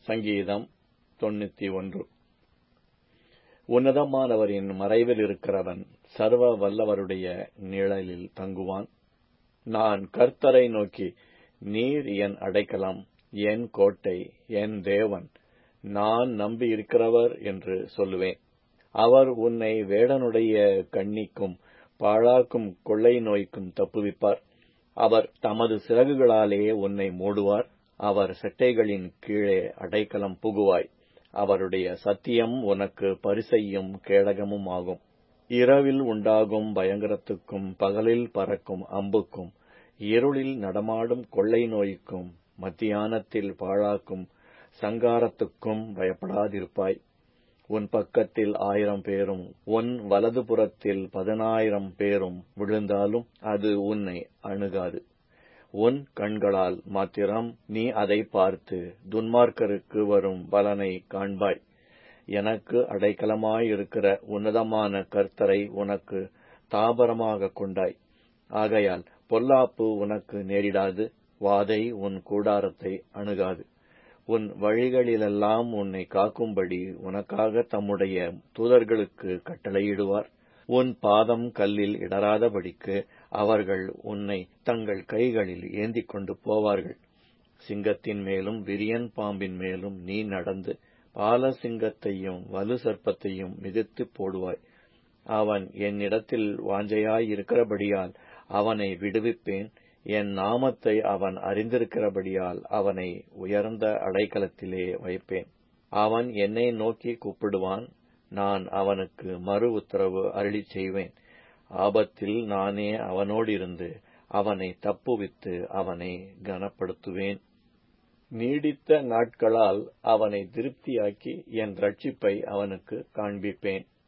சங்கீதம் தொண்ணூத்தி ஒன்று உன்னதமானவரின் மறைவில் இருக்கிறவன் சர்வ வல்லவருடைய நிழலில் தங்குவான் நான் கர்த்தரை நோக்கி நீர் என் அடைக்கலம் என் கோட்டை என் தேவன் நான் நம்பியிருக்கிறவர் என்று சொல்லுவேன் அவர் உன்னை வேடனுடைய கண்ணிக்கும் பாழாக்கும் கொள்ளை நோய்க்கும் தப்புவிப்பார் அவர் தமது சிறகுகளாலே உன்னை மூடுவார் அவர் செட்டைகளின் கீழே அடைக்கலம் புகுவாய் அவருடைய சத்தியம் உனக்கு பரிசையும் கேடகமும் ஆகும் இரவில் உண்டாகும் பயங்கரத்துக்கும் பகலில் பறக்கும் அம்புக்கும் இருளில் நடமாடும் கொள்ளை நோய்க்கும் மத்தியானத்தில் பாழாக்கும் சங்காரத்துக்கும் பயப்படாதிருப்பாய் உன் பக்கத்தில் ஆயிரம் பேரும் உன் வலதுபுறத்தில் பதினாயிரம் பேரும் விழுந்தாலும் அது உன்னை அணுகாது உன் கண்களால் மாத்திரம் நீ அதை பார்த்து துன்மார்க்கருக்கு வரும் பலனை காண்பாய் எனக்கு அடைக்கலமாயிருக்கிற உன்னதமான கர்த்தரை உனக்கு தாபரமாக கொண்டாய் ஆகையால் பொல்லாப்பு உனக்கு நேரிடாது வாதை உன் கூடாரத்தை அணுகாது உன் வழிகளிலெல்லாம் உன்னை காக்கும்படி உனக்காக தம்முடைய தூதர்களுக்கு கட்டளையிடுவார் உன் பாதம் கல்லில் இடராதபடிக்கு அவர்கள் உன்னை தங்கள் கைகளில் ஏந்திக் கொண்டு போவார்கள் சிங்கத்தின் மேலும் விரியன் பாம்பின் மேலும் நீ நடந்து பால சிங்கத்தையும் வலு சர்ப்பத்தையும் மிதித்து போடுவாய் அவன் என்னிடத்தில் வாஞ்சையாயிருக்கிறபடியால் அவனை விடுவிப்பேன் என் நாமத்தை அவன் அறிந்திருக்கிறபடியால் அவனை உயர்ந்த அடைக்கலத்திலே வைப்பேன் அவன் என்னை நோக்கி கூப்பிடுவான் நான் அவனுக்கு மறு உத்தரவு அருளி செய்வேன் ஆபத்தில் நானே அவனோடிருந்து அவனை தப்புவித்து அவனை கனப்படுத்துவேன் நீடித்த நாட்களால் அவனை திருப்தியாக்கி என் ரட்சிப்பை அவனுக்கு காண்பிப்பேன்